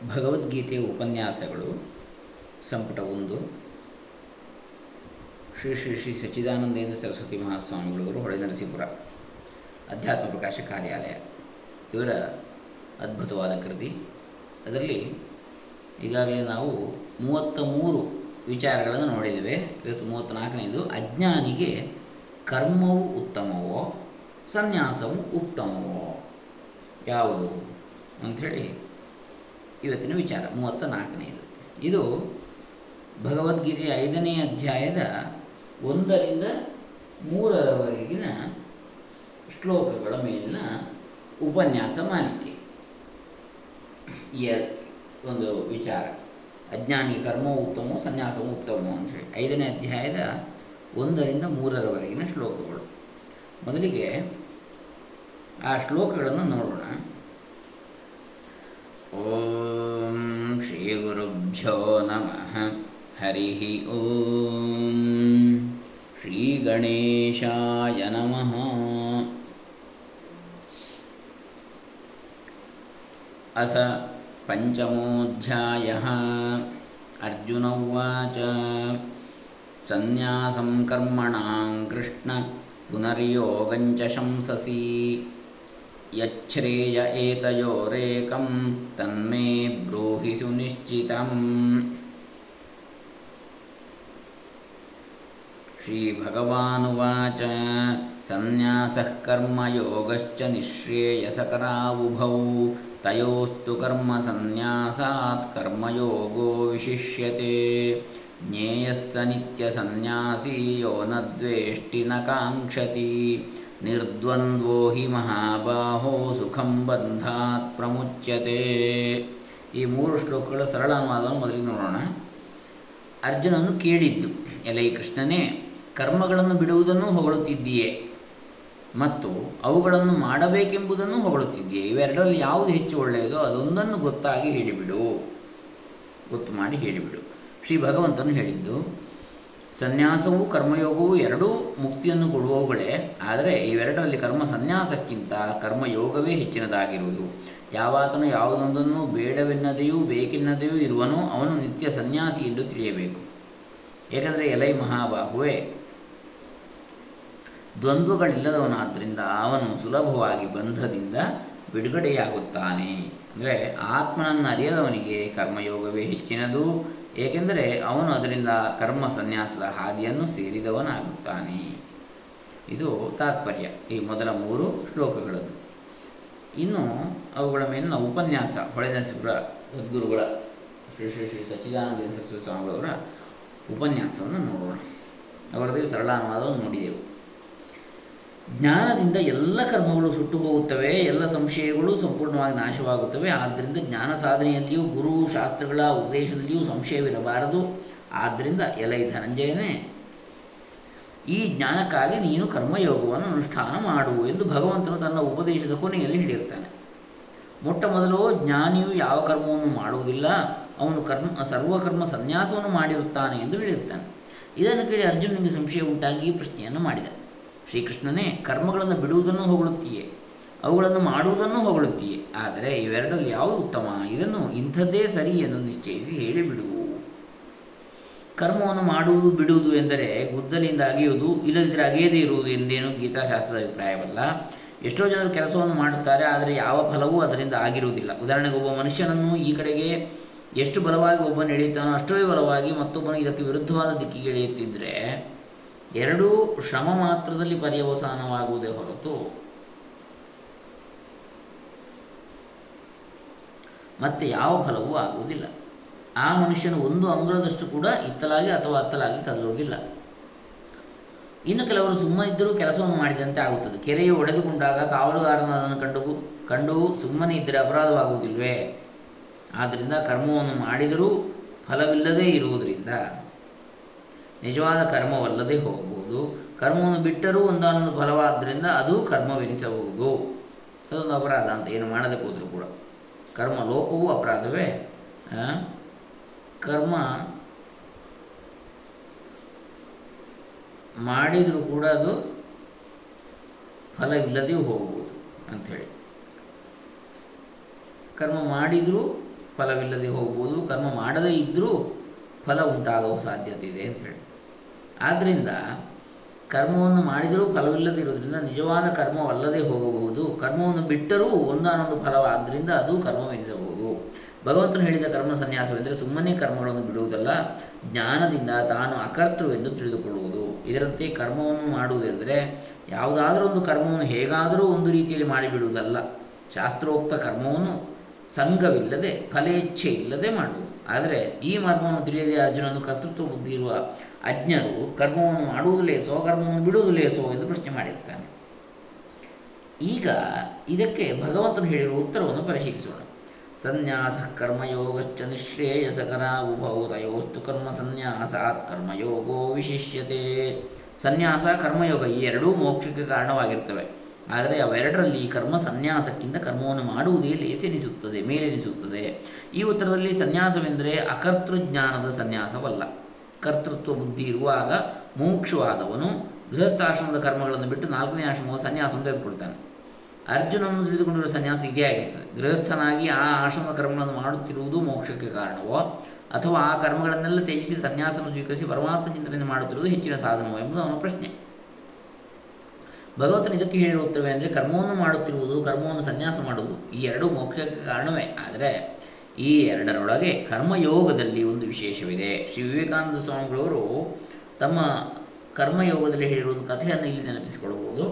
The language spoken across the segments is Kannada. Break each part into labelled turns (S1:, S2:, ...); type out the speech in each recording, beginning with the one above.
S1: ಭಗವದ್ಗೀತೆಯ ಉಪನ್ಯಾಸಗಳು ಸಂಪುಟ ಒಂದು ಶ್ರೀ ಶ್ರೀ ಶ್ರೀ ಸಚ್ಚಿದಾನಂದೇಂದ್ರ ಸರಸ್ವತಿ ಮಹಾಸ್ವಾಮಿಗಳವರು ಹೊಳೆ ನರಸೀಪುರ ಅಧ್ಯಾತ್ಮ ಪ್ರಕಾಶ ಕಾರ್ಯಾಲಯ ಇವರ ಅದ್ಭುತವಾದ ಕೃತಿ ಅದರಲ್ಲಿ ಈಗಾಗಲೇ ನಾವು ಮೂವತ್ತ ಮೂರು ವಿಚಾರಗಳನ್ನು ನೋಡಿದ್ದೇವೆ ಇವತ್ತು ಮೂವತ್ತ್ನಾಲ್ಕನೇದು ಅಜ್ಞಾನಿಗೆ ಕರ್ಮವು ಉತ್ತಮವೋ ಸನ್ಯಾಸವು ಉತ್ತಮವೋ ಯಾವುದು ಅಂಥೇಳಿ ಇವತ್ತಿನ ವಿಚಾರ ಮೂವತ್ತ ನಾಲ್ಕನೆಯದು ಇದು ಭಗವದ್ಗೀತೆಯ ಐದನೇ ಅಧ್ಯಾಯದ ಒಂದರಿಂದ ಮೂರರವರೆಗಿನ ಶ್ಲೋಕಗಳ ಮೇಲಿನ ಉಪನ್ಯಾಸ ಮಾಲಿಕೆ ಎ ಒಂದು ವಿಚಾರ ಅಜ್ಞಾನಿ ಕರ್ಮವು ಉತ್ತಮವು ಸನ್ಯಾಸವು ಉತ್ತಮವು ಅಂಥೇಳಿ ಐದನೇ ಅಧ್ಯಾಯದ ಒಂದರಿಂದ ಮೂರರವರೆಗಿನ ಶ್ಲೋಕಗಳು ಮೊದಲಿಗೆ ಆ ಶ್ಲೋಕಗಳನ್ನು ನೋಡೋಣ ಓಂ ಶ್ರೀ ಗುರುಭ್ಯೋ ನಮಃ ಹರಿ ಓಂ ಶ್ರೀ ಗಣೇಶಾಯ ನಮಃ ಅಥ ಪಂಚಮೋಧ್ಯಾಯ ಅರ್ಜುನ ಉವಾಚ ಸನ್ಯಾಸಂ ಕರ್ಮಣಾಂ ಕೃಷ್ಣ ಪುನರ್ಯೋಗಂಚ ಶಂಸಸಿ ಯಚ್ಛ್ರೇಯ ಏತಯೋರೇಕಂ ತನ್ಮೇ ಬ್ರೂಹಿ ಸುನಿಶ್ಚಿತಂ ಶ್ರೀಭಗವಾನುವಾಚ ಸನ್ಯಾಸಃ ಕರ್ಮಯೋಗಶ್ಚ ನಿःಶ್ರೇಯಸಕರಾವುಭೌ ತಯೋಸ್ತು ಕರ್ಮಸನ್ಯಾಸಾತ್ ಕರ್ಮಯೋಗೋ ವಿಶಿಷ್ಯತೆ ಜ್ಞೇಯಃ ಸ ನಿತ್ಯಸನ್ಯಾಸಿ ಯೋ ನ ದ್ವೇಷ್ಟಿ ನ ಕಾಂಕ್ಷತಿ ನಿರ್ದ್ವಂದ್ವೋ ಹಿ ಮಹಾಬಾಹೋ ಸುಖಂ ಬಂಧಾತ್ ಪ್ರಮುಚ್ಯತೆ ಈ ಮೂರು ಶ್ಲೋಕಗಳ ಸರಳ ಅನುವಾದವನ್ನು ಮೊದಲಿಗೆ ನೋಡೋಣ ಅರ್ಜುನನು ಕೇಳಿದ್ದು ಎಲೈ ಕೃಷ್ಣನೇ ಕರ್ಮಗಳನ್ನು ಬಿಡುವುದನ್ನು ಹೊಗಳುತ್ತಿದ್ದೀಯೇ ಮತ್ತು ಅವುಗಳನ್ನು ಮಾಡಬೇಕೆಂಬುದನ್ನು ಹೊಗಳುತ್ತಿದ್ದೀಯೇ ಇವೆರಡರಲ್ಲಿ ಯಾವುದು ಹೆಚ್ಚು ಒಳ್ಳೆಯದೋ ಅದೊಂದನ್ನು ಗೊತ್ತಾಗಿ ಹೇಳಿಬಿಡು ಗೊತ್ತು ಮಾಡಿ ಹೇಳಿಬಿಡು ಶ್ರೀ ಭಗವಂತನು ಹೇಳಿದ್ದು ಸನ್ಯಾಸವು ಕರ್ಮಯೋಗವು ಎರಡೂ ಮುಕ್ತಿಯನ್ನು ಕೊಡುವವುಗಳೇ ಆದರೆ ಇವೆರಡರಲ್ಲಿ ಕರ್ಮ ಸನ್ಯಾಸಕ್ಕಿಂತ ಕರ್ಮಯೋಗವೇ ಹೆಚ್ಚಿನದಾಗಿರುವುದು ಯಾವಾತನು ಯಾವುದೊಂದನ್ನು ಬೇಡವೆನ್ನದೆಯೂ ಬೇಕೆನ್ನದೆಯೂ ಇರುವನೋ ಅವನು ನಿತ್ಯ ಸನ್ಯಾಸಿ ಎಂದು ತಿಳಿಯಬೇಕು ಏಕೆಂದರೆ ಎಲೈ ಮಹಾಬಾಹುವೆ ದ್ವಂದ್ವಗಳಿಲ್ಲದವನಾದ್ದರಿಂದ ಅವನು ಸುಲಭವಾಗಿ ಬಂಧದಿಂದ ಬಿಡುಗಡೆಯಾಗುತ್ತಾನೆ ಅಂದರೆ ಆತ್ಮನನ್ನು ಅರಿಯದವನಿಗೆ ಕರ್ಮಯೋಗವೇ ಹೆಚ್ಚಿನದು ಏಕೆಂದರೆ ಅವನು ಅದರಿಂದ ಕರ್ಮ ಸನ್ಯಾಸದ ಹಾದಿಯನ್ನು ಸೇರಿದವನಾಗುತ್ತಾನೆ ಇದು ತಾತ್ಪರ್ಯ ಈ ಮೊದಲ ಮೂರು ಶ್ಲೋಕಗಳದ್ದು ಇನ್ನು ಅವುಗಳ ಮೇಲಿನ ಉಪನ್ಯಾಸ ಹೊಳೆನರಸೀಪುರ ಸದ್ಗುರುಗಳ ಶ್ರೀ ಶ್ರೀ ಶ್ರೀ ಸಚ್ಚಿದಾನಂದ ಸರಸ್ವತಿ ಸ್ವಾಮಿಗಳವರ ಉಪನ್ಯಾಸವನ್ನು ನೋಡೋಣ ಅವರದೇ ಸರಳ ಅನುವಾದವನ್ನು ನೋಡಿದೆವು ಜ್ಞಾನದಿಂದ ಎಲ್ಲ ಕರ್ಮಗಳು ಸುಟ್ಟು ಹೋಗುತ್ತವೆ ಎಲ್ಲ ಸಂಶಯಗಳು ಸಂಪೂರ್ಣವಾಗಿ ನಾಶವಾಗುತ್ತವೆ ಆದ್ದರಿಂದ ಜ್ಞಾನ ಸಾಧನೆಯಲ್ಲಿಯೂ ಗುರು ಶಾಸ್ತ್ರಗಳ ಉಪದೇಶದಲ್ಲಿಯೂ ಸಂಶಯವಿರಬಾರದು ಆದ್ದರಿಂದ ಎಲೈ ಧನಂಜಯನೇ ಈ ಜ್ಞಾನಕ್ಕಾಗಿ ನೀನು ಕರ್ಮಯೋಗವನ್ನು ಅನುಷ್ಠಾನ ಮಾಡು ಎಂದು ಭಗವಂತನು ತನ್ನ ಉಪದೇಶದ ಕೊನೆಯಲ್ಲಿ ಹೇಳಿರ್ತಾನೆ ಮೊಟ್ಟ ಮೊದಲು ಜ್ಞಾನಿಯು ಯಾವ ಕರ್ಮವನ್ನು ಮಾಡುವುದಿಲ್ಲ ಅವನು ಕರ್ಮ ಸರ್ವಕರ್ಮ ಸನ್ಯಾಸವನ್ನು ಮಾಡಿರುತ್ತಾನೆ ಎಂದು ಹೇಳಿರ್ತಾನೆ ಇದನ್ನು ಕೇಳಿ ಅರ್ಜುನನಿಗೆ ಸಂಶಯ ಉಂಟಾಗಿ ಈ ಪ್ರಶ್ನೆಯನ್ನು ಮಾಡಿದ ಶ್ರೀಕೃಷ್ಣನೇ ಕರ್ಮಗಳನ್ನು ಬಿಡುವುದನ್ನು ಹೊಗಳುತ್ತೀಯೇ ಅವುಗಳನ್ನು ಮಾಡುವುದನ್ನು ಹೊಗಳುತ್ತೀಯೇ ಆದರೆ ಇವೆರಡರಲ್ಲಿ ಯಾವುದು ಉತ್ತಮ ಇದನ್ನು ಇಂಥದ್ದೇ ಸರಿ ಎಂದು ನಿಶ್ಚಯಿಸಿ ಹೇಳಿಬಿಡು ಕರ್ಮವನ್ನು ಮಾಡುವುದು ಬಿಡುವುದು ಎಂದರೆ ಗುದ್ದಲಿಂದ ಅಗೆಯುವುದು ಇಲ್ಲದಿದ್ದರೆ ಅಗೆಯದೇ ಇರುವುದು ಎಂದೇನು ಗೀತಾಶಾಸ್ತ್ರದ ಅಭಿಪ್ರಾಯವಲ್ಲ ಎಷ್ಟೋ ಜನರು ಕೆಲಸವನ್ನು ಮಾಡುತ್ತಾರೆ ಆದರೆ ಯಾವ ಫಲವೂ ಅದರಿಂದ ಆಗಿರುವುದಿಲ್ಲ ಉದಾಹರಣೆಗೆ ಒಬ್ಬ ಮನುಷ್ಯನನ್ನು ಈ ಕಡೆಗೆ ಎಷ್ಟು ಬಲವಾಗಿ ಒಬ್ಬನು ಎಳೆಯುತ್ತಾನೋ ಅಷ್ಟೇ ಬಲವಾಗಿ ಮತ್ತೊಬ್ಬನು ಇದಕ್ಕೆ ವಿರುದ್ಧವಾದ ದಿಕ್ಕಿಗೆ ಎಳೆಯುತ್ತಿದ್ದರೆ ಎರಡೂ ಶ್ರಮ ಮಾತ್ರದಲ್ಲಿ ಪರ್ಯವಸಾನವಾಗುವುದೇ ಹೊರತು ಮತ್ತೆ ಯಾವ ಫಲವೂ ಆಗುವುದಿಲ್ಲ ಆ ಮನುಷ್ಯನು ಒಂದು ಅಂಗುಲದಷ್ಟು ಕೂಡ ಇತ್ತಲಾಗಿ ಅಥವಾ ಅತ್ತಲಾಗಿ ಕದಲುವುದಿಲ್ಲ ಇನ್ನು ಕೆಲವರು ಸುಮ್ಮನಿದ್ದರೂ ಕೆಲಸವನ್ನು ಮಾಡಿದಂತೆ ಆಗುತ್ತದೆ ಕೆರೆಯು ಒಡೆದುಕೊಂಡಾಗ ಕಾವಲುಗಾರನು ಅದನ್ನು ಕಂಡು ಕಂಡು ಸುಮ್ಮನೆ ಇದ್ದರೆ ಅಪರಾಧವಾಗುವುದಿಲ್ವೇ ಆದ್ದರಿಂದ ಕರ್ಮವನ್ನು ಮಾಡಿದರೂ ಫಲವಿಲ್ಲದೇ ಇರುವುದರಿಂದ ನಿಜವಾದ ಕರ್ಮವಲ್ಲದೆ ಹೋಗಬಹುದು ಕರ್ಮವನ್ನು ಬಿಟ್ಟರೂ ಒಂದಾನೊಂದು ಫಲವಾದ್ದರಿಂದ ಅದು ಕರ್ಮವೆನಿಸಬಹುದು ಅದೊಂದು ಅಪರಾಧ ಅಂತ ಏನು ಮಾಡೋದಕ್ಕೆ ಹೋದರೂ ಕೂಡ ಕರ್ಮ ಲೋಪವೂ ಅಪರಾಧವೇ ಕರ್ಮ ಮಾಡಿದರೂ ಕೂಡ ಅದು ಫಲವಿಲ್ಲದೆಯೂ ಹೋಗ್ಬೋದು ಅಂಥೇಳಿ ಕರ್ಮ ಮಾಡಿದರೂ ಫಲವಿಲ್ಲದೆ ಹೋಗ್ಬೋದು ಕರ್ಮ ಮಾಡದೇ ಇದ್ದರೂ ಫಲ ಉಂಟಾಗುವ ಸಾಧ್ಯತೆ ಇದೆ ಅಂತ ಹೇಳಿ ಆದ್ದರಿಂದ ಕರ್ಮವನ್ನು ಮಾಡಿದರೂ ಫಲವಿಲ್ಲದಿರುವುದರಿಂದ ನಿಜವಾದ ಕರ್ಮವಲ್ಲದೆ ಹೋಗಬಹುದು ಕರ್ಮವನ್ನು ಬಿಟ್ಟರೂ ಒಂದಾನೊಂದು ಫಲವಾದ್ದರಿಂದ ಅದು ಕರ್ಮವೆನಿಸಬಹುದು ಭಗವಂತನು ಹೇಳಿದ ಕರ್ಮ ಸನ್ಯಾಸವೆಂದರೆ ಸುಮ್ಮನೆ ಕರ್ಮಗಳನ್ನು ಬಿಡುವುದಲ್ಲ ಜ್ಞಾನದಿಂದ ತಾನು ಅಕರ್ತೃವೆಂದು ತಿಳಿದುಕೊಳ್ಳುವುದು ಇದರಂತೆ ಕರ್ಮವನ್ನು ಮಾಡುವುದೆಂದರೆ ಯಾವುದಾದರೂ ಒಂದು ಕರ್ಮವನ್ನು ಹೇಗಾದರೂ ಒಂದು ರೀತಿಯಲ್ಲಿ ಮಾಡಿಬಿಡುವುದಲ್ಲ ಶಾಸ್ತ್ರೋಕ್ತ ಕರ್ಮವನ್ನು ಸಂಘವಿಲ್ಲದೆ ಫಲೇಚ್ಛೆ ಇಲ್ಲದೆ ಮಾಡುವುದು ಆದರೆ ಈ ಮರ್ಮವನ್ನು ತಿಳಿಯದೆ ಅರ್ಜುನನು ಕರ್ತೃತ್ವ ಬುದ್ಧಿ ಇರುವ ಅಜ್ಞರು ಕರ್ಮವನ್ನು ಮಾಡುವುದು ಲೇಸೋ ಕರ್ಮವನ್ನು ಬಿಡುವುದು ಲೇಸೋ ಎಂದು ಪ್ರಶ್ನೆ ಮಾಡಿರ್ತಾನೆ ಈಗ ಇದಕ್ಕೆ ಭಗವಂತನು ಹೇಳಿರುವ ಉತ್ತರವನ್ನು ಪರಿಶೀಲಿಸೋಣ ಸನ್ಯಾಸ ಕರ್ಮಯೋಗಶ್ಚ ನಿಶ್ರೇಯಸಕರ ಉಭೌ ತಯೋಸ್ತು ಕರ್ಮ ಸನ್ಯಾಸಾತ್ ಕರ್ಮಯೋಗೋ ವಿಶಿಷ್ಯತೆ ಸನ್ಯಾಸ ಕರ್ಮಯೋಗ ಈ ಎರಡೂ ಮೋಕ್ಷಕ್ಕೆ ಕಾರಣವಾಗಿರ್ತವೆ ಆದರೆ ಅವೆರಡರಲ್ಲಿ ಕರ್ಮ ಸನ್ಯಾಸಕ್ಕಿಂತ ಕರ್ಮವನ್ನು ಮಾಡುವುದೇ ಲೇಸೆನಿಸುತ್ತದೆ ಮೇಲೆನಿಸುತ್ತದೆ ಈ ಉತ್ತರದಲ್ಲಿ ಸನ್ಯಾಸವೆಂದರೆ ಅಕರ್ತೃಜ್ಞಾನದ ಸನ್ಯಾಸವಲ್ಲ ಕರ್ತೃತ್ವ ಬುದ್ಧಿ ಇರುವಾಗ ಮುಮುಕ್ಷುವಾದವನು ಗೃಹಸ್ಥಾಶ್ರಮದ ಕರ್ಮಗಳನ್ನು ಬಿಟ್ಟು ನಾಲ್ಕನೇ ಆಶ್ರಮವ ಸನ್ಯಾಸವನ್ನು ತೆಗೆದುಕೊಳ್ತಾನೆ ಅರ್ಜುನನ್ನು ತಿಳಿದುಕೊಂಡಿರುವ ಸನ್ಯಾಸ ಇದೇ ಆಗಿರ್ತದೆ ಗೃಹಸ್ಥನಾಗಿ ಆ ಆಶ್ರಮದ ಕರ್ಮಗಳನ್ನು ಮಾಡುತ್ತಿರುವುದು ಮೋಕ್ಷಕ್ಕೆ ಕಾರಣವೋ ಅಥವಾ ಆ ಕರ್ಮಗಳನ್ನೆಲ್ಲ ತ್ಯಜಿಸಿ ಸನ್ಯಾಸವನ್ನು ಸ್ವೀಕರಿಸಿ ಪರಮಾತ್ಮ ಚಿಂತನೆ ಮಾಡುತ್ತಿರುವುದು ಹೆಚ್ಚಿನ ಸಾಧನವೋ ಎಂಬುದು ಅವನ ಪ್ರಶ್ನೆ ಭಗವಂತನು ಇದಕ್ಕೆ ಹೇಳಿರುವ ಉತ್ತರವೇ ಅಂದರೆ ಕರ್ಮವನ್ನು ಮಾಡುತ್ತಿರುವುದು ಕರ್ಮವನ್ನು ಸನ್ಯಾಸ ಮಾಡುವುದು ಈ ಎರಡು ಮೋಕ್ಷಕ್ಕೆ ಕಾರಣವೇ ಆದರೆ ಈ ಎರಡರೊಳಗೆ ಕರ್ಮಯೋಗದಲ್ಲಿ ಒಂದು ವಿಶೇಷವಿದೆ ಶ್ರೀ ವಿವೇಕಾನಂದ ಸ್ವಾಮಿಗಳವರು ತಮ್ಮ ಕರ್ಮಯೋಗದಲ್ಲಿ ಹೇಳಿರುವ ಕಥೆಯನ್ನು ಇಲ್ಲಿ ನೆನಪಿಸಿಕೊಳ್ಳಬಹುದು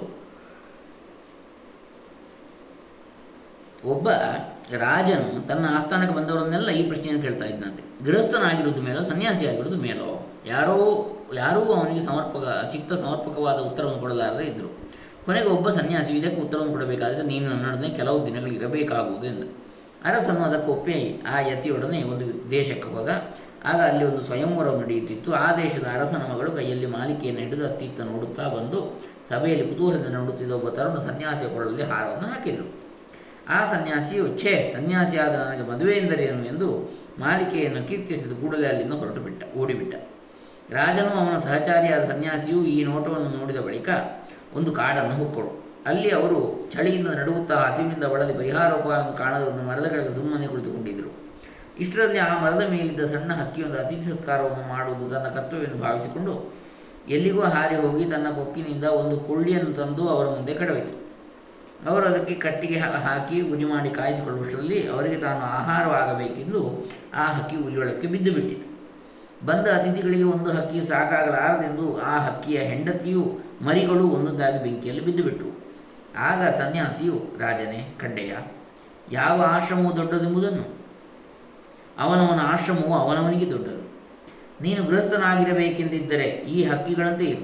S1: ಒಬ್ಬ ರಾಜನು ತನ್ನ ಆಸ್ಥಾನಕ್ಕೆ ಬಂದವರನ್ನೆಲ್ಲ ಈ ಪ್ರಶ್ನೆಯನ್ನು ಕೇಳ್ತಾ ಇದ್ದಂತೆ ಗೃಹಸ್ಥನಾಗಿರುವುದು ಮೇಲೋ ಸನ್ಯಾಸಿ ಆಗಿರುವುದು ಮೇಲೋ ಯಾರೋ ಯಾರೂ ಅವನಿಗೆ ಸಮರ್ಪಕ ಚಿತ್ತ ಸಮರ್ಪಕವಾದ ಉತ್ತರವನ್ನು ಕೊಡಲಾರದೆ ಇದ್ದರು ಕೊನೆಗೆ ಒಬ್ಬ ಸನ್ಯಾಸಿ ಇದಕ್ಕೆ ಉತ್ತರವನ್ನು ಕೊಡಬೇಕಾದರೆ ನೀನು ನನ್ನೊಡನೆ ಕೆಲವು ದಿನಗಳು ಇರಬೇಕಾಗುವುದು ಎಂದು ಅರಸನು ಅದಕ್ಕೆ ಒಪ್ಪಿ ಆ ಯತಿಯೊಡನೆ ಒಂದು ದೇಶಕ್ಕೆ ಹೋದ ಆಗ ಅಲ್ಲಿ ಒಂದು ಸ್ವಯಂವರವು ನಡೆಯುತ್ತಿತ್ತು ಆ ದೇಶದ ಅರಸನ ಮಗಳು ಕೈಯಲ್ಲಿ ಮಾಲಿಕೆಯನ್ನು ಹಿಡಿದು ಅತ್ತಿತ್ತ ನೋಡುತ್ತಾ ಬಂದು ಸಭೆಯಲ್ಲಿ ಕುತೂಹಲದಿಂದ ನೋಡುತ್ತಿದ್ದ ಒಬ್ಬ ತರುಣ ಸನ್ಯಾಸಿಯ ಕೊರಳಲ್ಲಿ ಹಾರವನ್ನು ಹಾಕಿದರು ಆ ಸನ್ಯಾಸಿಯು ಛೇ ಸನ್ಯಾಸಿಯಾದ ನನಗೆ ಮದುವೆ ಎಂದರೇನು ಎಂದು ಮಾಲಿಕೆಯನ್ನು ಕೀರ್ತಿಸಿದ ಕೂಡಲೇ ಅಲ್ಲಿಂದ ಹೊರಟು ಬಿಟ್ಟ ಓಡಿಬಿಟ್ಟ ರಾಜನು ಅವನ ಸಹಚಾರಿಯಾದ ಸನ್ಯಾಸಿಯು ಈ ನೋಟವನ್ನು ನೋಡಿದ ಬಳಿಕ ಒಂದು ಕಾಡನ್ನು ಹೊಕ್ಕೊಡು ಅಲ್ಲಿ ಅವರು ಚಳಿಯಿಂದ ನಡುಗುತ್ತಾ ಹಸಿವಿನಿಂದ ಬಳಲಿ ಪರಿಹಾರೋಪಾಯವನ್ನು ಕಾಣದ ಒಂದು ಮರದ ಕೆಳಗೆ ಸುಮ್ಮನೆ ಕುಳಿತುಕೊಂಡಿದ್ದರು ಇಷ್ಟರಲ್ಲಿ ಆ ಮರದ ಮೇಲಿದ್ದ ಸಣ್ಣ ಹಕ್ಕಿಯೊಂದು ಅತಿಥಿ ಸತ್ಕಾರವನ್ನು ಮಾಡುವುದು ತನ್ನ ಕರ್ತವ್ಯವೆಂದು ಭಾವಿಸಿಕೊಂಡು ಎಲ್ಲಿಗೋ ಹಾರಿ ಹೋಗಿ ತನ್ನ ಕೊಕ್ಕಿನಿಂದ ಒಂದು ಕೊಳ್ಳಿಯನ್ನು ತಂದು ಅವರ ಮುಂದೆ ಕಡವಿತು ಅವರು ಅದಕ್ಕೆ ಕಟ್ಟಿಗೆ ಹಾ- ಹಾಕಿ ಉರಿ ಮಾಡಿ ಕಾಯಿಸಿಕೊಳ್ಳುವಷ್ಟರಲ್ಲಿ ಅವರಿಗೆ ತಾನು ಆಹಾರವಾಗಬೇಕೆಂದು ಆ ಹಕ್ಕಿ ಉರಿಯೊಳಕ್ಕೆ ಬಿದ್ದು ಬಿಟ್ಟಿತು ಬಂದ ಅತಿಥಿಗಳಿಗೆ ಒಂದು ಹಕ್ಕಿ ಸಾಕಾಗಲಾರದೆಂದು ಆ ಹಕ್ಕಿಯ ಹೆಂಡತಿಯು ಮರಿಗಳು ಒಂದೊಂದಾಗಿ ಬೆಂಕಿಯಲ್ಲಿ ಬಿದ್ದುಬಿಟ್ಟವು ಆಗ ಸನ್ಯಾಸಿಯು ರಾಜನೇ ಕಡ್ಡೆಯ ಯಾವ ಆಶ್ರಮವು ದೊಡ್ಡದೆಂಬುದನ್ನು ಅವನವನ ಆಶ್ರಮವು ಅವನವನಿಗೆ ದೊಡ್ಡದು ನೀನು ಗೃಹಸ್ಥನಾಗಿರಬೇಕೆಂದಿದ್ದರೆ ಈ ಹಕ್ಕಿಗಳಂತೆ ಇರು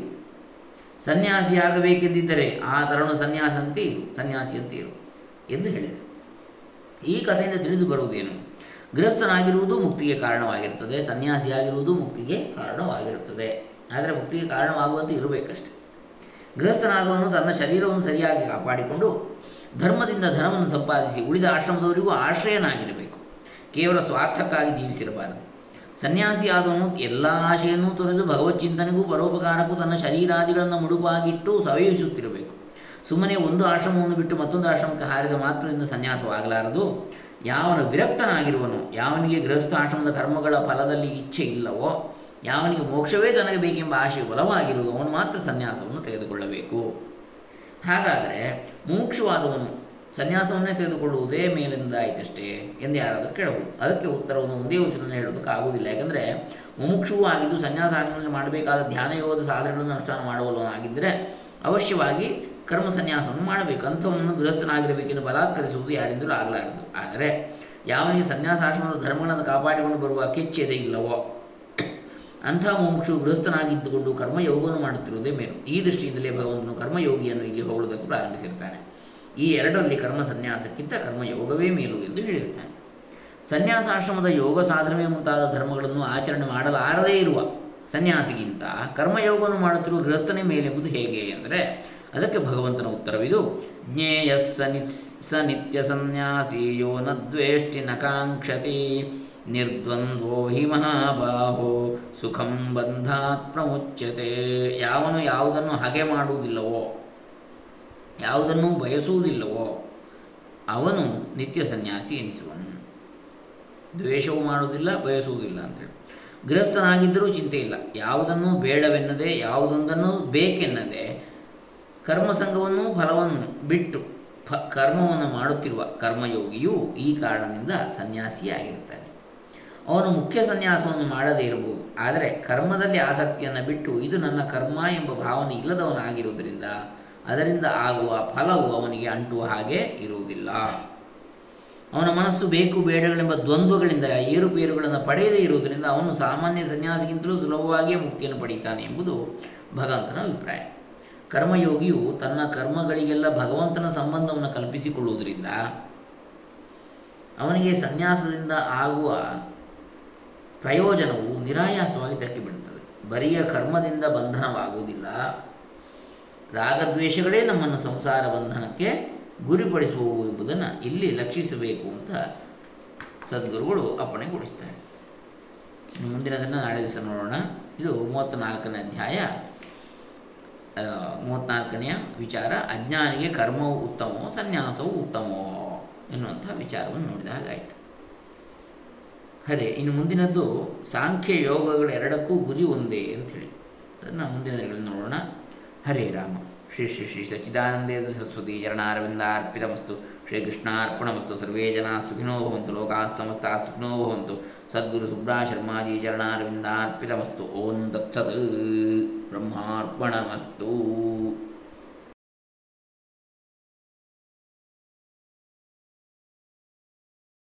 S1: ಸನ್ಯಾಸಿಯಾಗಬೇಕೆಂದಿದ್ದರೆ ಆ ತರುಣ ಸನ್ಯಾಸಂತೆ ಇರು ಸನ್ಯಾಸಿಯಂತೆ ಇರು ಎಂದು ಹೇಳಿದರು ಈ ಕಥೆಯಿಂದ ತಿಳಿದು ಬರುವುದೇನು ಗೃಹಸ್ಥನಾಗಿರುವುದು ಮುಕ್ತಿಗೆ ಕಾರಣವಾಗಿರುತ್ತದೆ ಸನ್ಯಾಸಿಯಾಗಿರುವುದು ಮುಕ್ತಿಗೆ ಕಾರಣವಾಗಿರುತ್ತದೆ ಆದರೆ ಮುಕ್ತಿಗೆ ಕಾರಣವಾಗುವಂತೆ ಇರಬೇಕಷ್ಟೆ ಗೃಹಸ್ಥನಾದವನು ತನ್ನ ಶರೀರವನ್ನು ಸರಿಯಾಗಿ ಕಾಪಾಡಿಕೊಂಡು ಧರ್ಮದಿಂದ ಧನವನ್ನು ಸಂಪಾದಿಸಿ ಉಳಿದ ಆಶ್ರಮದವರಿಗೂ ಆಶ್ರಯನಾಗಿರಬೇಕು ಕೇವಲ ಸ್ವಾರ್ಥಕ್ಕಾಗಿ ಜೀವಿಸಿರಬಾರದು ಸನ್ಯಾಸಿಯಾದವನು ಎಲ್ಲ ಆಶೆಯನ್ನೂ ತೊರೆದು ಭಗವತ್ ಚಿಂತನೆಗೂ ಪರೋಪಕಾರಕ್ಕೂ ತನ್ನ ಶರೀರಾದಿಗಳನ್ನು ಮುಡುಪಾಗಿಟ್ಟು ಸವಯಿಸುತ್ತಿರಬೇಕು ಸುಮ್ಮನೆ ಒಂದು ಆಶ್ರಮವನ್ನು ಬಿಟ್ಟು ಮತ್ತೊಂದು ಆಶ್ರಮಕ್ಕೆ ಹಾರಿದ ಮಾತ್ರದಿಂದ ಸನ್ಯಾಸವಾಗಲಾರದು ಯಾವನು ವಿರಕ್ತನಾಗಿರುವನು ಯಾವನಿಗೆ ಗೃಹಸ್ಥ ಆಶ್ರಮದ ಕರ್ಮಗಳ ಫಲದಲ್ಲಿ ಇಚ್ಛೆ ಇಲ್ಲವೋ ಯಾವನಿಗೆ ಮೋಕ್ಷವೇ ತನಗೆ ಬೇಕೆಂಬ ಆಶೆ ಬಲವಾಗಿರುವುದು ಅವನು ಮಾತ್ರ ಸನ್ಯಾಸವನ್ನು ತೆಗೆದುಕೊಳ್ಳಬೇಕು ಹಾಗಾದರೆ ಮುಮುಕ್ಷುವಾದವನು ಸನ್ಯಾಸವನ್ನೇ ತೆಗೆದುಕೊಳ್ಳುವುದೇ ಮೇಲಿಂದಾಯಿತಷ್ಟೇ ಎಂದು ಯಾರಾದರೂ ಕೇಳಬಹುದು ಅದಕ್ಕೆ ಉತ್ತರವನ್ನು ಒಂದೇ ವಚನದಲ್ಲಿ ಹೇಳೋದಕ್ಕೆ ಆಗುವುದಿಲ್ಲ ಯಾಕಂದರೆ ಮುಮುಕ್ಷುವು ಆಗಿದ್ದು ಸನ್ಯಾಸಾಶ್ರಮದಲ್ಲಿ ಮಾಡಬೇಕಾದ ಧ್ಯಾನ ಯೋಗದ ಸಾಧನೆಗಳನ್ನು ಅನುಷ್ಠಾನ ಮಾಡುವವನಾಗಿದ್ದರೆ ಅವಶ್ಯವಾಗಿ ಕರ್ಮ ಸನ್ಯಾಸವನ್ನು ಮಾಡಬೇಕು ಅಂಥವನನ್ನು ಗೃಹಸ್ಥನಾಗಿರಬೇಕೆಂದು ಬಲಾತ್ಕರಿಸುವುದು ಯಾರಿಂದಲೂ ಆಗಲಾರದು ಆದರೆ ಯಾವನಿಗೆ ಸನ್ಯಾಸಾಶ್ರಮದ ಧರ್ಮಗಳನ್ನು ಕಾಪಾಡಿಕೊಂಡು ಬರುವ ಕೆಚ್ಚೆದೆ ಇಲ್ಲವೋ ಅಂಥ ಮುಮುಕ್ಷು ಗೃಹಸ್ಥನಾಗಿದ್ದುಕೊಂಡು ಕರ್ಮಯೋಗವನ್ನು ಮಾಡುತ್ತಿರುವುದೇ ಮೇಲು ಈ ದೃಷ್ಟಿಯಿಂದಲೇ ಭಗವಂತನು ಕರ್ಮಯೋಗಿಯನ್ನು ಇಲ್ಲಿ ಹೊಗಳುವುದಕ್ಕೆ ಪ್ರಾರಂಭಿಸಿರ್ತಾನೆ ಈ ಎರಡರಲ್ಲಿ ಕರ್ಮ ಸನ್ಯಾಸಕ್ಕಿಂತ ಕರ್ಮಯೋಗವೇ ಮೇಲು ಎಂದು ಹೇಳಿರ್ತಾನೆ ಸನ್ಯಾಸಾಶ್ರಮದ ಯೋಗ ಸಾಧನೆ ಮುಂತಾದ ಧರ್ಮಗಳನ್ನು ಆಚರಣೆ ಮಾಡಲಾರದೇ ಇರುವ ಸನ್ಯಾಸಿಗಿಂತ ಕರ್ಮಯೋಗವನ್ನು ಮಾಡುತ್ತಿರುವ ಗೃಹಸ್ಥನೇ ಮೇಲೆಂಬುದು ಹೇಗೆ ಅಂದರೆ ಅದಕ್ಕೆ ಭಗವಂತನ ಉತ್ತರವಿದು ಜ್ಞೇಯ ಸ ನಿ ಸ ನಿತ್ಯ ಸನ್ಯಾಸಿ ಯೋ ನ ದ್ವೇಷ್ಟಿ ನ ಕಾಂಕ್ಷತಿ ನಿರ್ದ್ವಂದ್ವೋ ಹಿ ಮಹಾಬಾಹೋ ಸುಖಂ ಬಂಧಾತ್ ಪ್ರಮುಚ್ಯತೆ ಯಾವನು ಯಾವುದನ್ನು ಹಾಗೆ ಮಾಡುವುದಿಲ್ಲವೋ ಯಾವುದನ್ನೂ ಬಯಸುವುದಿಲ್ಲವೋ ಅವನು ನಿತ್ಯ ಸನ್ಯಾಸಿ ಎನಿಸುವನು ದ್ವೇಷವೂ ಮಾಡುವುದಿಲ್ಲ ಬಯಸುವುದಿಲ್ಲ ಅಂತೇಳಿ ಗೃಹಸ್ಥನಾಗಿದ್ದರೂ ಚಿಂತೆ ಇಲ್ಲ ಯಾವುದನ್ನು ಬೇಡವೆನ್ನದೆ ಯಾವುದೊಂದನ್ನು ಬೇಕೆನ್ನದೆ ಕರ್ಮಸಂಗವನ್ನು ಫಲವನ್ನು ಬಿಟ್ಟು ಫ ಕರ್ಮವನ್ನು ಮಾಡುತ್ತಿರುವ ಕರ್ಮಯೋಗಿಯು ಈ ಕಾರಣದಿಂದ ಸನ್ಯಾಸಿಯಾಗಿರುತ್ತಾನೆ ಅವನು ಮುಖ್ಯ ಸನ್ಯಾಸವನ್ನು ಮಾಡದೇ ಇರಬಹುದು ಆದರೆ ಕರ್ಮದಲ್ಲಿ ಆಸಕ್ತಿಯನ್ನು ಬಿಟ್ಟು ಇದು ನನ್ನ ಕರ್ಮ ಎಂಬ ಭಾವನೆ ಇಲ್ಲದವನಾಗಿರುವುದರಿಂದ ಅದರಿಂದ ಆಗುವ ಫಲವು ಅವನಿಗೆ ಅಂಟುವ ಹಾಗೆ ಇರುವುದಿಲ್ಲ ಅವನ ಮನಸ್ಸು ಬೇಕು ಬೇಡಗಳೆಂಬ ದ್ವಂದ್ವಗಳಿಂದ ಏರುಪೇರುಗಳನ್ನು ಪಡೆಯದೇ ಇರುವುದರಿಂದ ಅವನು ಸಾಮಾನ್ಯ ಸನ್ಯಾಸಿಗಿಂತಲೂ ಸುಲಭವಾಗಿಯೇ ಮುಕ್ತಿಯನ್ನು ಪಡೀತಾನೆ ಎಂಬುದು ಭಗವಂತನ ಅಭಿಪ್ರಾಯ ಕರ್ಮಯೋಗಿಯು ತನ್ನ ಕರ್ಮಗಳಿಗೆಲ್ಲ ಭಗವಂತನ ಸಂಬಂಧವನ್ನು ಕಲ್ಪಿಸಿಕೊಳ್ಳುವುದರಿಂದ ಅವನಿಗೆ ಸನ್ಯಾಸದಿಂದ ಆಗುವ ಪ್ರಯೋಜನವು ನಿರಾಯಾಸವಾಗಿ ದಕ್ಕಿ ಬಿಡುತ್ತದೆ ಬರಿಯ ಕರ್ಮದಿಂದ ಬಂಧನವಾಗುವುದಿಲ್ಲ ರಾಗದ್ವೇಷಗಳೇ ನಮ್ಮನ್ನು ಸಂಸಾರ ಬಂಧನಕ್ಕೆ ಗುರಿಪಡಿಸುವವು ಎಂಬುದನ್ನು ಇಲ್ಲಿ ಲಕ್ಷಿಸಬೇಕು ಅಂತ ಸದ್ಗುರುಗಳು ಅಪ್ಪಣೆಗೊಳಿಸ್ತಾರೆ ಇನ್ನು ಮುಂದಿನದನ್ನು ನಾಳೆ ದಿವಸ ನೋಡೋಣ ಇದು ಮೂವತ್ತ ನಾಲ್ಕನೇ ಅಧ್ಯಾಯ ಆ, ಮೂವತ್ತ್ನಾಲ್ಕನೆಯ ವಿಚಾರ ಅಜ್ಞಾನಿಗೆ ಕರ್ಮವು ಉತ್ತಮವೋ ಸನ್ಯಾಸವು ಉತ್ತಮವೋ ಎನ್ನುವಂಥ ವಿಚಾರವನ್ನು ನೋಡಿದ ಹಾಗಾಯಿತು ಹರೇ ಇನ್ನು ಮುಂದಿನದ್ದು ಸಾಂಖ್ಯ ಯೋಗಗಳು ಎರಡಕ್ಕೂ ಗುರಿ ಒಂದೇ ಅಂಥೇಳಿ ಅದನ್ನು ಮುಂದಿನ ದಿನಗಳಲ್ಲಿ ನೋಡೋಣ ಹರೇ ರಾಮ ಶ್ರೀ ಶ್ರೀ ಶ್ರೀ ಸಚ್ಚಿದಾನಂದೇಂದ್ರ ಸರಸ್ವತಿ ಚರಣಾರವಿಂದಾರ್ಪಿತಮಸ್ತು ಶ್ರೀಕೃಷ್ಣಾರ್ಪಣಮಸ್ತು ಸರ್ವೇ ಜನ ಸುಖಿನೋ ಭವಂತು ಲೋಕಾ ಸಮಸ್ತಾ ಸುಖಿನೋ ಭವಂತು ಸದ್ಗುರು ಸುಬ್ರಾ ಶರ್ಮಾಜಿ ಚರಣಾರವಿಂದಾರ್ಪಿತಮಸ್ತು ಓಂ ತತ್ಸತ್ ಬ್ರಹ್ಮಾರ್ಪಣಮಸ್ತು